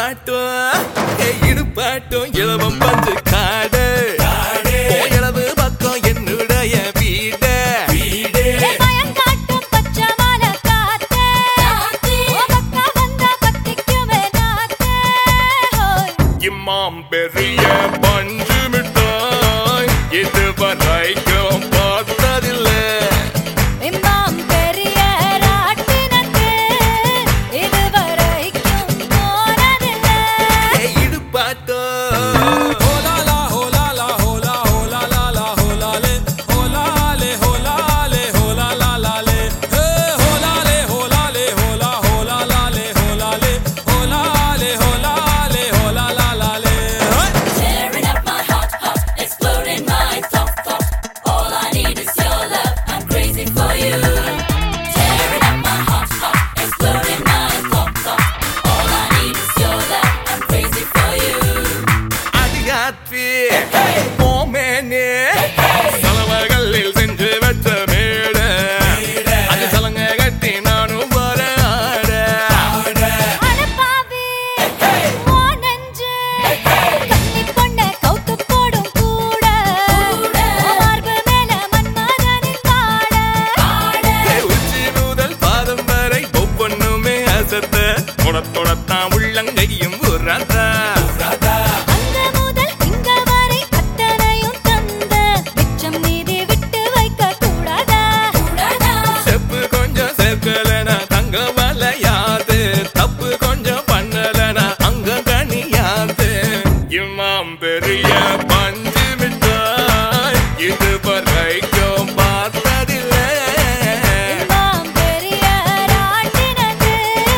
இடுப்பாட்டும் ஏய், இடுப்பாட்டும் இளவம் பஞ்சு காடு உன் இடது பக்கம் என்னுடைய வீடு என் பயங்காட்டும் பச்சை மலை காத்தே. உன் பக்கம் வந்தா பத்திக்குமே நாத்தே. ஹோய். இம்மாம் பெரிய பஞ்சு மிட்டாய் இதுவரைக்கும் பார்த்ததில்லை இம்மாம் பெரிய ராட்டினத்து இதுவரைக்கும் போனதில்லை. ஏய், இடுப்பாட்டும் Ho la la, ho la la, ho la, ho la la la, ho la le, ho la le, ho la le, ho la la la le. Hey, ho la le, ho la le, ho la, ho la la le, ho la le, ho la le, ho la le, ho la la la le. Hey. Tearing up my heart, heart, exploding my top, top. All I need is your love. I'm crazy for you. Tearing up my heart, heart, exploding my top, top. All I need is your love. I'm crazy for you. அடியாத்தி போமேனே சலவகளில் செஞ்சு வச்ச மேட அது சலங்க கட்டி நானும் வர ஆட அடப்பாவி, உன் நெஞ்சு கன்னிப் பொண்ணை கவுத்துப் போடும் கூட. உன் மார்பு மேல மன்மதனின் பாட. உச்சி முதல் பாதம் வரை ஒவ்வொன்றுமே அசத்த தொடத்தொடத்தான் உள்ளங்கையும் உராதா அங்க முதல் இங்க வரை அத்தனையும் தந்த மிச்சம் மீதி விட்டு வைக்க கூடாதா செப்பு கொஞ்சம் சேர்க்கலனா தங்க வலையாது தப்பு கொஞ்சம் பண்ணலனா அங்க கனியாது இம்மாம் பெரிய பஞ்சு மிட்டாய் இது வரைக்கும் பார்த்ததில்லை இம்மாம் பெரிய ராட்டினது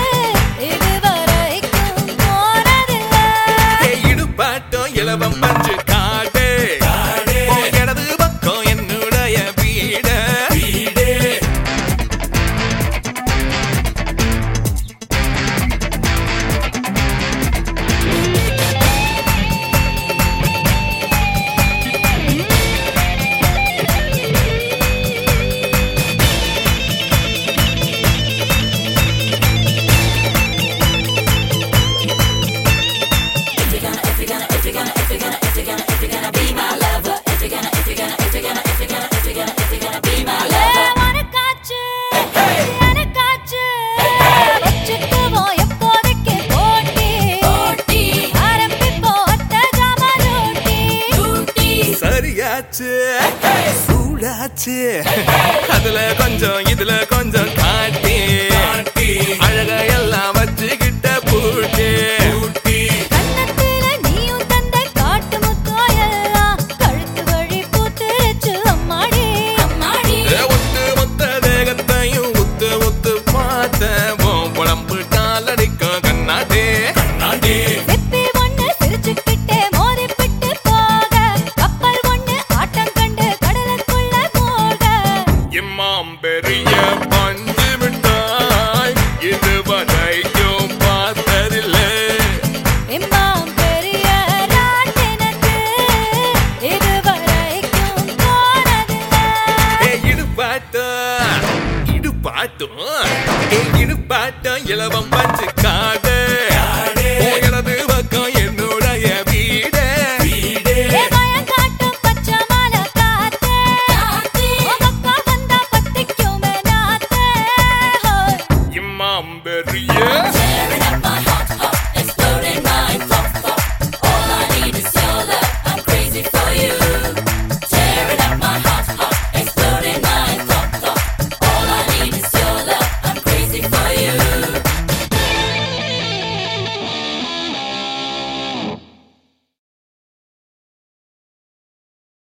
இதுவரைக்கும் போனதில்லை ஏய், இடுப்பாட்டம் இலவம் பஞ்சு காடு உன் இடது பக்கம் என்னுடைய வீடு உனக்காச்சு எனக்காச்சு வச்சுக்குவோம் எப்போதைக்கு போட்டி ஆரம்பிப்போம் அத்த ஜாமரோட்டி சரியாச்சு சூடாச்சு அதுல கொஞ்சம் இதுல கொஞ்சம்